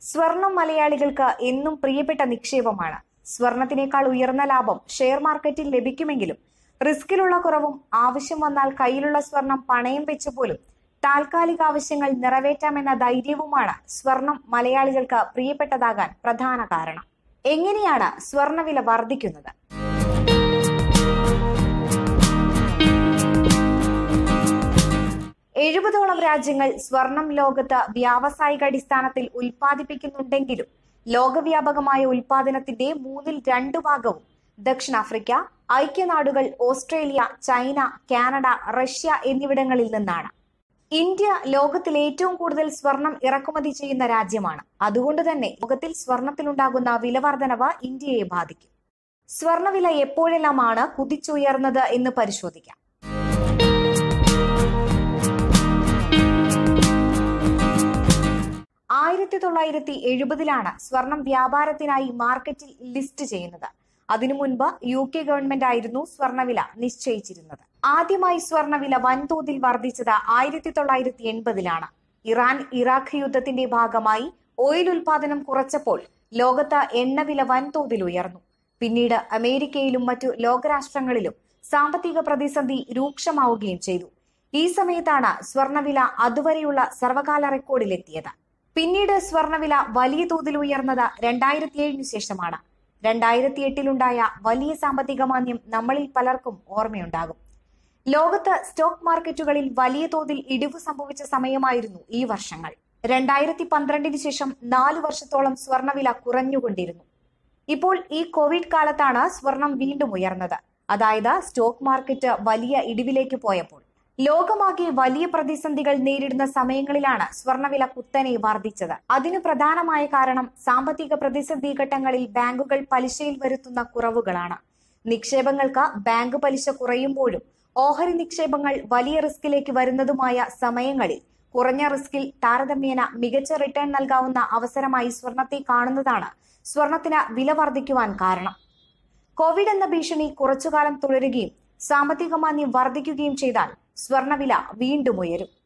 സ്വർണം മലയാളികൾക്ക് എന്നും പ്രിയപ്പെട്ട നിക്ഷേപമാണ് സ്വർണത്തിനേക്കാൾ ഉയർന്ന ലാഭം ഷെയർ മാർക്കറ്റിൽ ലഭിക്കുമെങ്കിലും റിസ്കിലുള്ള കുറവും ആവശ്യം വന്നാൽ കയ്യിലുള്ള സ്വർണം പണയം വെച്ച് പോലും താൽക്കാലിക ആവശ്യങ്ങൾ നിറവേറ്റാമെന്ന ധൈര്യവുമാണ് സ്വർണം മലയാളികൾക്ക് പ്രിയപ്പെട്ടതാകാൻ പ്രധാന കാരണം എങ്ങനെയാണ് സ്വർണവില വർദ്ധിക്കുന്നത് എഴുപതോളം രാജ്യങ്ങൾ സ്വർണം ലോകത്ത് വ്യാവസായിക അടിസ്ഥാനത്തിൽ ഉൽപ്പാദിപ്പിക്കുന്നുണ്ടെങ്കിലും ലോകവ്യാപകമായ ഉൽപാദനത്തിന്റെ മൂന്നിൽ രണ്ടു ഭാഗവും ദക്ഷിണാഫ്രിക്ക ഐക്യനാടുകൾ ഓസ്ട്രേലിയ ചൈന കാനഡ റഷ്യ എന്നിവിടങ്ങളിൽ നിന്നാണ് ഇന്ത്യ ലോകത്തിൽ ഏറ്റവും കൂടുതൽ സ്വർണം ഇറക്കുമതി ചെയ്യുന്ന രാജ്യമാണ് അതുകൊണ്ട് തന്നെ ലോകത്തിൽ സ്വർണത്തിലുണ്ടാകുന്ന വിലവർധനവ് ഇന്ത്യയെ ബാധിക്കും സ്വർണവില എപ്പോഴെല്ലാമാണ് കുതിച്ചുയർന്നത് എന്ന് പരിശോധിക്കാം ആയിരത്തി തൊള്ളായിരത്തി എഴുപതിലാണ് സ്വർണം വ്യാപാരത്തിനായി മാർക്കറ്റിൽ ലിസ്റ്റ് ചെയ്യുന്നത് അതിനു മുൻപ് യു കെ ഗവൺമെന്റ് ആയിരുന്നു സ്വർണവില നിശ്ചയിച്ചിരുന്നത് ആദ്യമായി സ്വർണവില വൻതോതിൽ വർദ്ധിച്ചത് ആയിരത്തി തൊള്ളായിരത്തി എൺപതിലാണ് ഇറാൻ ഇറാഖ് യുദ്ധത്തിന്റെ ഭാഗമായി ഓയിൽ ഉൽപാദനം കുറച്ചപ്പോൾ ലോകത്ത് എണ്ണവില വൻതോതിൽ ഉയർന്നു പിന്നീട് അമേരിക്കയിലും മറ്റു ലോകരാഷ്ട്രങ്ങളിലും സാമ്പത്തിക പ്രതിസന്ധി രൂക്ഷമാവുകയും ചെയ്തു ഈ സമയത്താണ് സ്വർണവില അതുവരെയുള്ള സർവകാല റെക്കോർഡിലെത്തിയത് പിന്നീട് സ്വർണവില വലിയ തോതിൽ ഉയർന്നത് രണ്ടായിരത്തി ഏഴിനു ശേഷമാണ് രണ്ടായിരത്തി എട്ടിലുണ്ടായ വലിയ സാമ്പത്തിക മാന്ദ്യം നമ്മളിൽ പലർക്കും ഓർമ്മയുണ്ടാകും ലോകത്ത് സ്റ്റോക്ക് മാർക്കറ്റുകളിൽ വലിയ തോതിൽ ഇടിവ് സംഭവിച്ച സമയമായിരുന്നു ഈ വർഷങ്ങൾ രണ്ടായിരത്തി പന്ത്രണ്ടിന് ശേഷം നാല് വർഷത്തോളം സ്വർണവില കുറഞ്ഞുകൊണ്ടിരുന്നു ഇപ്പോൾ ഈ കോവിഡ് കാലത്താണ് സ്വർണം വീണ്ടും ഉയർന്നത് അതായത് സ്റ്റോക്ക് മാർക്കറ്റ് വലിയ ഇടിവിലേക്ക് പോയപ്പോൾ ലോകമാകെ വലിയ പ്രതിസന്ധികൾ നേരിടുന്ന സമയങ്ങളിലാണ് സ്വർണവില കുത്തനെ വർദ്ധിച്ചത് അതിന് പ്രധാനമായ കാരണം സാമ്പത്തിക പ്രതിസന്ധി ഘട്ടങ്ങളിൽ ബാങ്കുകൾ പലിശയിൽ വരുത്തുന്ന കുറവുകളാണ് നിക്ഷേപങ്ങൾക്ക് ബാങ്ക് പലിശ കുറയുമ്പോഴും ഓഹരി നിക്ഷേപങ്ങൾ വലിയ റിസ്കിലേക്ക് വരുന്നതുമായ സമയങ്ങളിൽ കുറഞ്ഞ റിസ്കിൽ താരതമ്യേന മികച്ച റിട്ടേൺ നൽകാവുന്ന അവസരമായി സ്വർണത്തെ കാണുന്നതാണ് സ്വർണത്തിന് വില വർദ്ധിക്കുവാൻ കാരണം കോവിഡ് എന്ന ഭീഷണി കുറച്ചുകാലം തുടരുകയും സാമ്പത്തിക മാന്ദ്യം വർദ്ധിക്കുകയും ചെയ്താൽ സ്വർണവില വീണ്ടും ഉയരും